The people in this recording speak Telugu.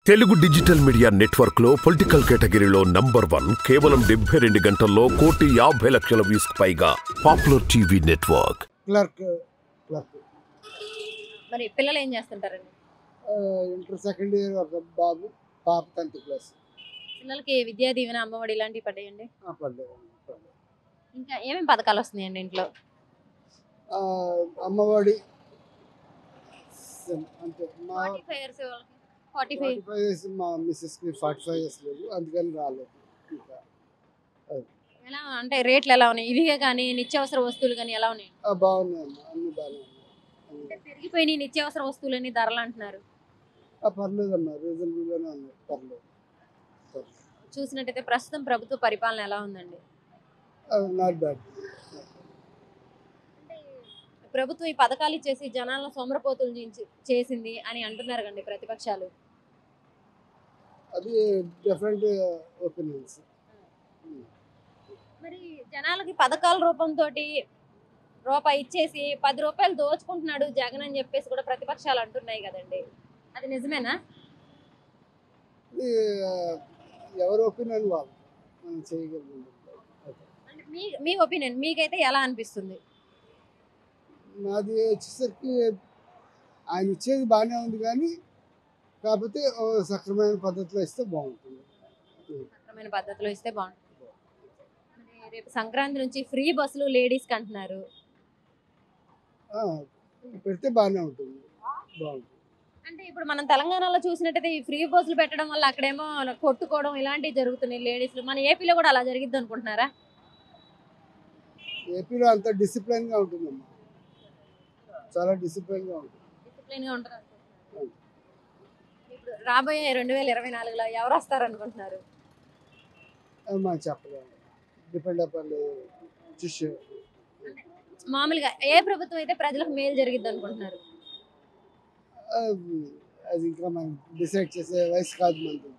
తెలుగు డిజిటల్ మీడియా నెట్వర్క్ లో పొలిటికల్ కేటగిరీలో నంబర్ వన్ కేవలం డెబ్బై రెండు గంటల్లో కోటి యాభై లక్షల వ్యూస్ పైగా popular TV network clerk clerk మరి పిల్లలు ఏం చేస్తుంటారండి ఆ, ఇంటర్ సెకండ్ ఇయర్ ఒక బాబు పాప టెన్త్ క్లాస్ పిల్లలకి విద్యా దీవెన అమ్మఒడి ఇలాంటివి పడ్డాయండి ఆ, పడ్డాయి పడ్డాయి. ఇంకా ఏమేమి పథకాలు వస్తున్నాయండి ఇంట్లో ఆ, అమ్మఒడి అంతే మా ఫార్టీ ఫైవ్ ఇయర్స్ వాళ్ళకి forty five forty five years మా మిస్సెస్కి ఫార్టీ ఫైవ్ ఇయర్స్ లేదు అందుకని రాలేదు ఇంకా ఎలా అంటే రేట్లు ఎలా ఉన్నాయి ఇవిగా కానీ నిత్యావసర వస్తువులు కానీ ఎలా ఉన్నాయి ఆ, బాగున్నాయమ్మా అన్ని బాగానే ఉన్నాయి అంటే పెరిగిపోయినాయి నిత్యావసర వస్తువులని ధరలు అంటున్నారు ఆ, పర్లేదమ్మా రీజనబుల్గానే ఉన్నాయి పర్లేదు పర్లేదు చూసినట్టయితే ప్రస్తుతం ప్రభుత్వ పరిపాలన ఎలా ఉందండి నాట్ బ్యాడ్ ప్రభుత్వం ఈ పథకాలు ఇచ్చేసి జనాలను సోమరపోతులు చేసి- చేసింది అని అంటున్నారు కండి ప్రతిపక్షాలు అది డిఫరెంట్ ఒపీనియన్స్ మరి జనాలకి పథకాల రూపంతో రూపాయి ఇచ్చేసి పది రూపాయలు దోచుకుంటున్నాడు జగన్ అని చెప్పేసి కూడా ప్రతిపక్షాలు అంటున్నాయి కదండి అది నిజమేనా ఇది ఆ, ఎవరి ఒపీనియన్ వాళ్ళు మనం చేయగలం అంటే మీ మీ ఒపీనియన్ మీకైతే ఎలా అనిపిస్తుంది నాది వచ్చేసరికి ఆయన ఇచ్చేది బాగానే ఉంది కానీ కాకపోతే ఓ సక్రమైన పద్ధతిలో ఇస్తే బాగుంటుంది సక్రమైన పద్ధతిలో ఇస్తే బాగుంటుంది మరి రేపు సంక్రాంతి నుంచి ఫ్రీ బస్సులు లేడీస్కి అంటున్నారు ఆ, పెడితే బాగానే ఉంటుంది బాగుంటుంది అంటే ఇప్పుడు మనం తెలంగాణలో చూసినట్టయితే ఈ ఫ్రీ బస్సులు పెట్టడం వల్ల అక్కడేమో కొట్టుకోవడం ఇలాంటివి జరుగుతున్నాయి లేడీస్లు మన ఏపీలో కూడా అలా జరిగిద్ది అనుకుంటున్నారా ఏపీలో అంత డిసిప్లిన్గా ఉంటుందమ్మా చాలా డిసిప్లిన్గా ఉంటుంది డిసిప్లిన్గా ఉంటారు అనుకుంటున్నారు. ఇప్పుడు రాబోయే రెండు వేల ఇరవై నాలుగులో ఎవరు వస్తారు అనుకుంటున్నారు అది మనం చెప్పలేము డిపెండ్ అపాన్ చూసి మామూలుగా ఏ ప్రభుత్వం అయితే ప్రజలకు మేలు జరిగిద్ది అనుకుంటున్నారు అది ఇంకా మనం డిసైడ్ చేసే వయసు కాదు మనది